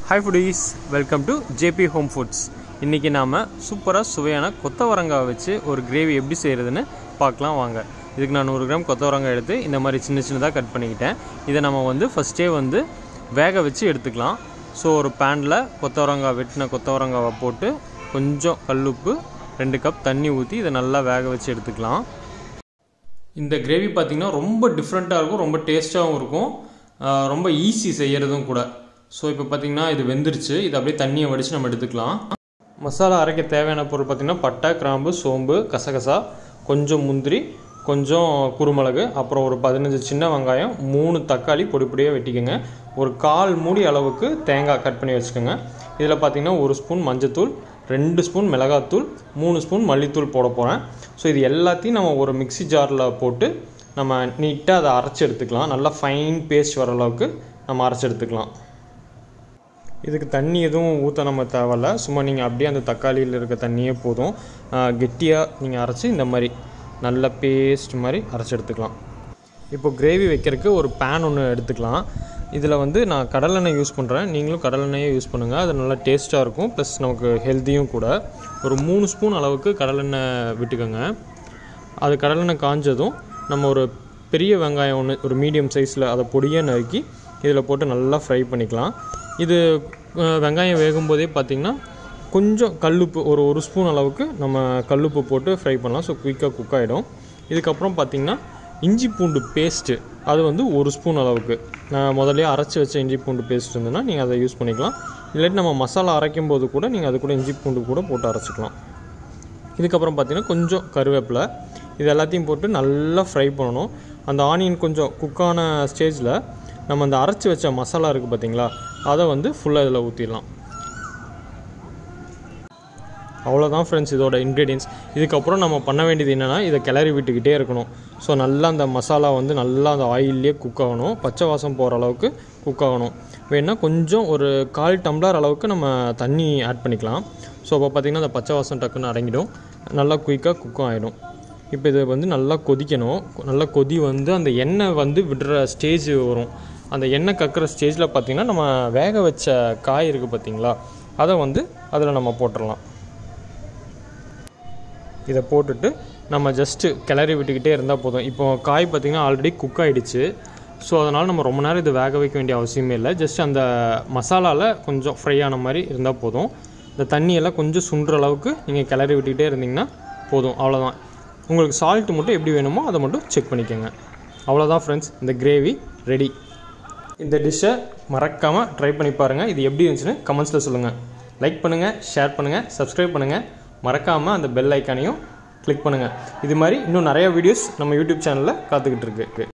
hi foodies welcome to JP home foods இன்றைக்கி நாம் சூப்பராக சுவையான கொத்தவரங்காய் வச்சு ஒரு கிரேவி எப்படி செய்கிறதுன்னு பார்க்கலாம் வாங்க இதுக்கு நான் நூறு கிராம் கொத்தவரங்காய் எடுத்து இந்த மாதிரி சின்ன சின்னதாக கட் பண்ணிக்கிட்டேன் இதை நம்ம வந்து ஃபஸ்ட்டே வந்து வேக வச்சு எடுத்துக்கலாம் ஸோ ஒரு பேனில் கொத்தவரங்காய் வெட்டின கொத்தவரங்காவை போட்டு கொஞ்சம் கல்லுப்பு ரெண்டு கப் தண்ணி ஊற்றி இதை நல்லா வேக வச்சு எடுத்துக்கலாம் இந்த கிரேவி பார்த்திங்கன்னா ரொம்ப டிஃப்ரெண்ட்டாக இருக்கும் ரொம்ப டேஸ்ட்டாகவும் இருக்கும் ஆஹ் ரொம்ப ஈஸி செய்கிறதும் கூட ஸோ இப்போ பார்த்திங்கன்னா இது வெந்துருச்சு இது அப்படியே தண்ணியை வடித்து நம்ம எடுத்துக்கலாம் மசாலா அரைக்க தேவையான பொருள் பார்த்திங்கன்னா பட்டை கிராம்பு சோம்பு கசகசா கொஞ்சம் முந்திரி கொஞ்சம் குருமிளகு அப்புறம் ஒரு பதினஞ்சு சின்ன வெங்காயம் மூணு தக்காளி பொடி பொடியாக வெட்டிக்கோங்க ஒரு கால் மூடி அளவுக்கு தேங்காய் கட் பண்ணி வச்சுக்கோங்க இதில் பார்த்திங்கன்னா ஒரு ஸ்பூன் மஞ்சத்தூள் ரெண்டு ஸ்பூன் மிளகாத்தூள் மூணு ஸ்பூன் மல்லித்தூள் போட போகிறேன் ஸோ இது எல்லாத்தையும் நம்ம ஒரு மிக்ஸி ஜாரில் போட்டு நம்ம நீட்டாக அதை அரைச்சி எடுத்துக்கலாம் நல்லா ஃபைன் பேஸ்ட் வர அளவுக்கு நம்ம அரைச்சி எடுத்துக்கலாம் இதுக்கு தண்ணி எதுவும் ஊற்ற நம்ம தேவையில்ல சும்மா நீங்கள் அப்படியே அந்த தக்காளியில் இருக்க தண்ணியே போதும் கெட்டியாக நீங்கள் அரைச்சி இந்த மாதிரி நல்ல பேஸ்ட் மாதிரி அரைச்சி எடுத்துக்கலாம் இப்போ கிரேவி வைக்கிறதுக்கு ஒரு பேன் ஒன்று எடுத்துக்கலாம் இதில் வந்து நான் கடலெண்ணெய் யூஸ் பண்ணுறேன் நீங்களும் கடலெண்ணெயே யூஸ் பண்ணுங்கள் அது நல்லா டேஸ்ட்டாக இருக்கும் ப்ளஸ் நமக்கு ஹெல்த்தியும் கூட ஒரு மூணு ஸ்பூன் அளவுக்கு கடலெண்ணெய் விட்டுக்கோங்க அது கடலெண்ணெய் காஞ்சதும் நம்ம ஒரு பெரிய வெங்காயம் ஒன்று ஒரு மீடியம் சைஸில் அதை பொடியாக நறுக்கி இதில் போட்டு நல்லா ஃப்ரை பண்ணிக்கலாம் இது அஹ், வெங்காயம் வேகும்போதே பார்த்திங்கன்னா கொஞ்சம் கல்லுப்பு ஒரு ஒரு ஸ்பூன் அளவுக்கு நம்ம கல்லுப்பு போட்டு ஃப்ரை பண்ணலாம் ஸோ குயிக்காக குக் ஆகிடும் இதுக்கப்புறம் பார்த்திங்கன்னா இஞ்சி பூண்டு பேஸ்ட்டு அது வந்து ஒரு ஸ்பூன் அளவுக்கு நான் முதல்லயே அரைச்சி வச்ச இஞ்சி பூண்டு பேஸ்ட் இருந்ததுன்னா நீங்கள் அதை யூஸ் பண்ணிக்கலாம் இல்லாட்டி நம்ம மசாலா அரைக்கும் போது கூட நீங்கள் அது கூட இஞ்சி பூண்டு கூட போட்டு அரைச்சிக்கலாம் இதுக்கப்புறம் பார்த்தீங்கன்னா கொஞ்சம் கருவேப்பிலை இது எல்லாத்தையும் போட்டு நல்லா ஃப்ரை பண்ணணும் அந்த ஆனியன் கொஞ்சம் குக்கான ஸ்டேஜில் நம்ம அந்த அரைச்சி வச்ச மசாலா இருக்குது பார்த்தீங்களா அதை வந்து ஃபுல்லாக இதில் ஊற்றிடலாம் அவ்வளோதான் ஃப்ரெண்ட்ஸ் இதோட இன்க்ரீடியன்ஸ் இதுக்கப்புறம் நம்ம பண்ண வேண்டியது என்னென்னா இதை கிளறி விட்டுக்கிட்டே இருக்கணும் ஸோ நல்லா அந்த மசாலா வந்து நல்லா அந்த ஆயிலே குக் ஆகணும் பச்சை வாசம் போகிற அளவுக்கு குக் ஆகணும் வேணா கொஞ்சம் ஒரு கால் டம்ளர் அளவுக்கு நம்ம தண்ணி ஆட் பண்ணிக்கலாம் ஸோ அப்போ பார்த்திங்கன்னா அந்த பச்சை வாசம் டக்குன்னு அடங்கிடும் நல்லா குயிக்காக குக்கும் ஆகிடும் இப்போ இது வந்து நல்லா கொதிக்கணும் நல்லா கொதி வந்து அந்த எண்ணெய் வந்து விடுற ஸ்டேஜ் வரும் அந்த எண்ணெய் கக்கிற ஸ்டேஜில் பார்த்திங்கன்னா நம்ம வேக வச்ச காய் இருக்குது பார்த்திங்களா அதை வந்து அதில் நம்ம போட்டுடலாம் இதை போட்டுட்டு நம்ம ஜஸ்ட்டு கிளறி விட்டுக்கிட்டே இருந்தால் போதும் இப்போ காய் பார்த்திங்கன்னா ஆல்ரெடி குக் ஆகிடுச்சு ஸோ அதனால் நம்ம ரொம்ப நேரம் இது வேக வைக்க வேண்டிய அவசியமே இல்லை ஜஸ்ட் அந்த மசாலாவில் கொஞ்சம் ஃப்ரை ஆன மாதிரி இருந்தால் போதும் இந்த தண்ணியெல்லாம் கொஞ்சம் சுண்டுற அளவுக்கு நீங்கள் கிளறி விட்டுக்கிட்டே இருந்தீங்கன்னா போதும் அவ்வளோதான் உங்களுக்கு சால்ட் மட்டும் எப்படி வேணுமோ அதை மட்டும் செக் பண்ணிக்கோங்க அவ்வளோதான் ஃப்ரெண்ட்ஸ் இந்த கிரேவி ரெடி இந்த டிஷ்ஷை மறக்காமல் ட்ரை பண்ணி பாருங்கள் இது எப்படி இருந்துச்சுன்னு கமெண்ட்ஸில் சொல்லுங்கள் லைக் பண்ணுங்கள் ஷேர் பண்ணுங்கள் சப்ஸ்கிரைப் பண்ணுங்கள் மறக்காமல் அந்த பெல் ஐக்கானையும் கிளிக் பண்ணுங்கள் இது மாதிரி இன்னும் நிறைய வீடியோஸ் நம்ம யூடியூப் சேனலில் காத்துக்கிட்டு இருக்கு